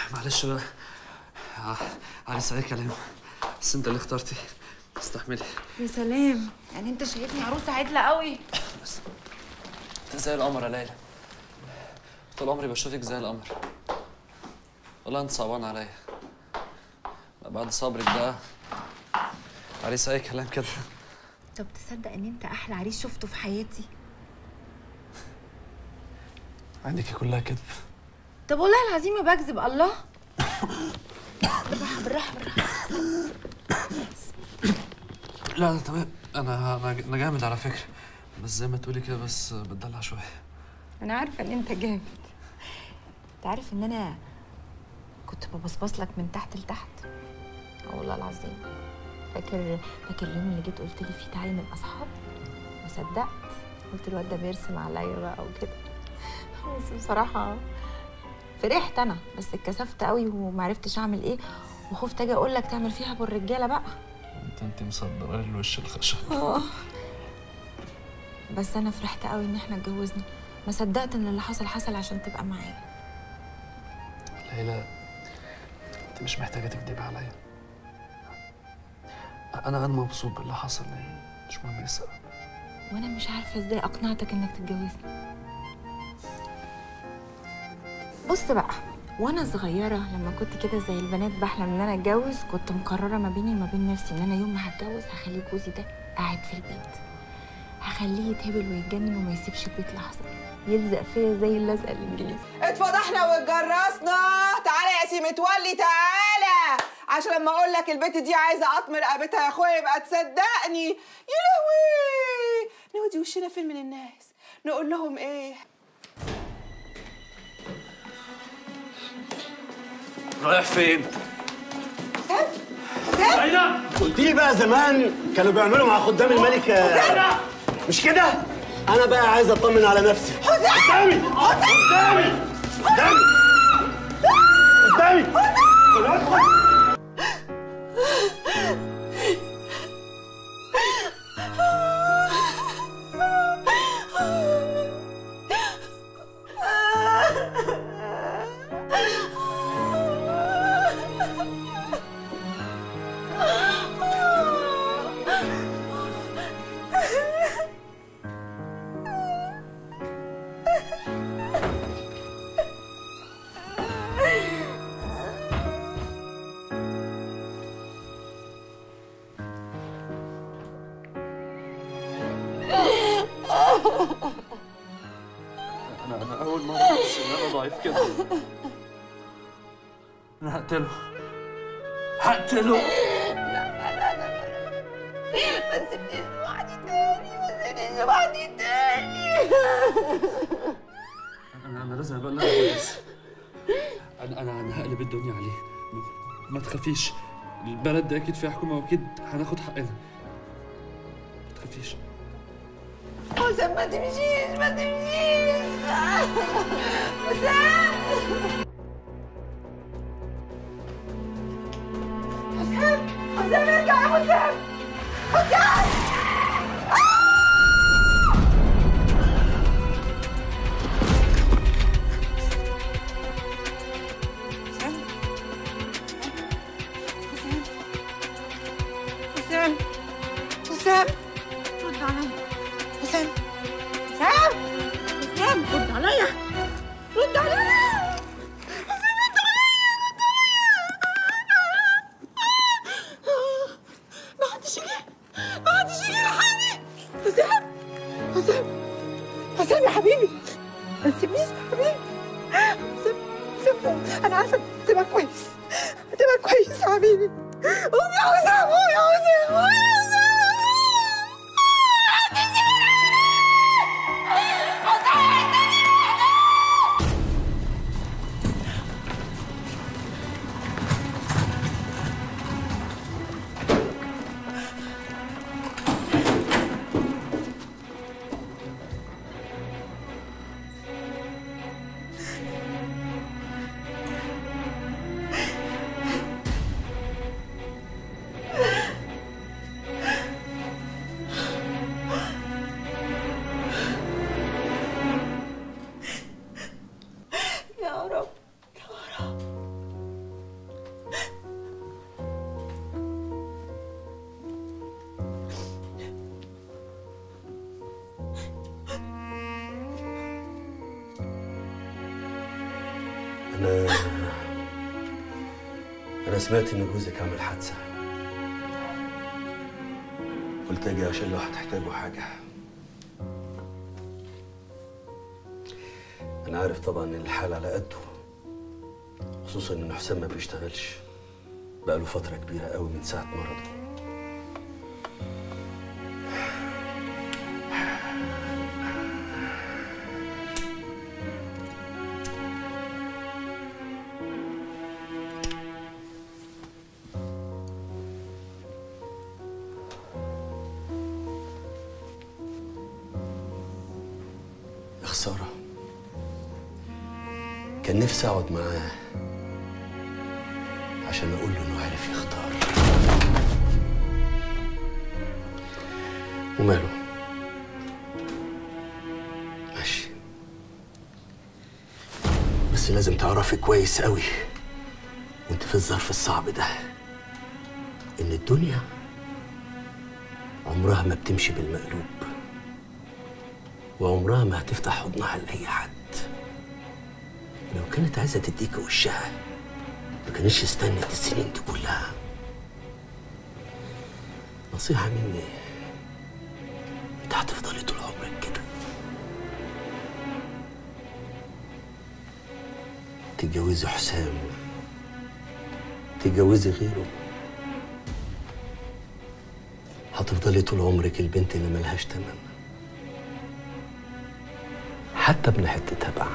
معلش بقى ع- عايز اي كلام بس انت اللي اخترتي استحملي يا سلام يعني انت شايفني عروسه عدله قوي انت زي القمر يا ليلى طول عمري بشوفك زي القمر والله انت صعبان عليا بعد صبرك ده عريس اي كلام كده طب تصدق ان انت احلى عريس شفته في حياتي عينيكي كلها كذب طب والله العظيم ما بكذب الله بالراحه بالراحه بالراحه لا لا تمام انا انا انا جامد على فكره بس زي ما تقولي كده بس بتدلع شويه انا عارفه ان انت جامد انت عارف ان انا كنت ببصبص لك من تحت لتحت اه والله العظيم فاكر فاكر اليوم اللي جيت قلت لي فيه تعالي نبقى اصحاب ما صدقت قلت الواد ده بيرسم عليا بقى وكده بس بصراحه فرحت انا بس اتكسفت قوي ومعرفتش اعمل ايه وخفت اجي اقول لك تعمل فيها بالرجاله بقى انت انت مصدره لي الوش الخشب اه بس انا فرحت قوي ان احنا اتجوزنا ما صدقت ان اللي حصل حصل عشان تبقى معايا ليلى انت مش محتاجه تكدبي عليا انا انا مبسوط باللي حصل يعني مش مهم ايه السبب وانا مش عارفه ازاي اقنعتك انك تتجوزني بص بقى وانا صغيره لما كنت كده زي البنات بحلم ان انا اتجوز كنت مقرره ما بيني وما بين نفسي ان انا يوم ما هتجوز هخلي جوزي ده قاعد في البيت هخليه يتهبل ويتجنن وما يسيبش البيت لحظه يلزق فيا زي اللزقه الانجليزي اتفضحنا واتجرسنا تعالى يا سي متولي تعالى عشان لما اقول لك البت دي عايزه اطمر رقبتها يا اخويا يبقى تصدقني يا لهوي نودي وشنا فين من الناس نقول لهم ايه رايح فين؟ قلت لي بقى زمان كانوا بيعملوا مع خدام الملك آه، مش كده؟ انا بقى عايز اطمن على نفسي قدامي قدامي قدامي قدامي انا انا اول مره احس ان انا ضعيف كده انا هقتله هقتله ما تسيبنيش لوحدي تاني ما تسيبنيش لوحدي تاني انا انا لازم ابلغ البوليس انا انا انا هقلب الدنيا عليه ما- ما تخافيش البلد دي اكيد فيها حكومه واكيد هناخد حقنا ما تخافيش حسام ما تمشيش ما تمشيش حسام حسام حسام ارجع يا حسام حسام حسام حسام رد عليا حسام حسام حسام رد عليا رد عليا حسام رد عليا رد عليا ما حدش يجي ما حدش يجي يلحقني حسام حسام حسام يا حبيبي ما تسيبنيش يا حبيبي حسام حسام انا عارفه تبقى كويس هتبقى كويس يا حبيبي قوم يا حسام قوم يا حسام قوم يا حسام انا انا سمعت ان جوزك عمل حادثه قلت اجي عشان لو هتحتاجوا حاجه انا عارف طبعا ان الحال على قده خصوصا ان حسام ما بيشتغلش بقاله فتره كبيره قوي من ساعه مرضه يا خسارة كان نفسي أقعد معاه عشان أقول له إنه عارف يختار وماله ماشي بس لازم تعرفي كويس قوي وانت في الظرف الصعب ده إن الدنيا عمرها ما بتمشي بالمقلوب وعمرها ما هتفتح حضنها لأي حد لو كانت عايزة تديك وشها ما كانش استنت السنين دي كلها نصيحة مني انت هتفضلي طول عمرك كده تتجوزي حسام تتجوزي غيره هتفضلي طول عمرك البنت اللي ملهاش تمن حتى ابن حتتها بقى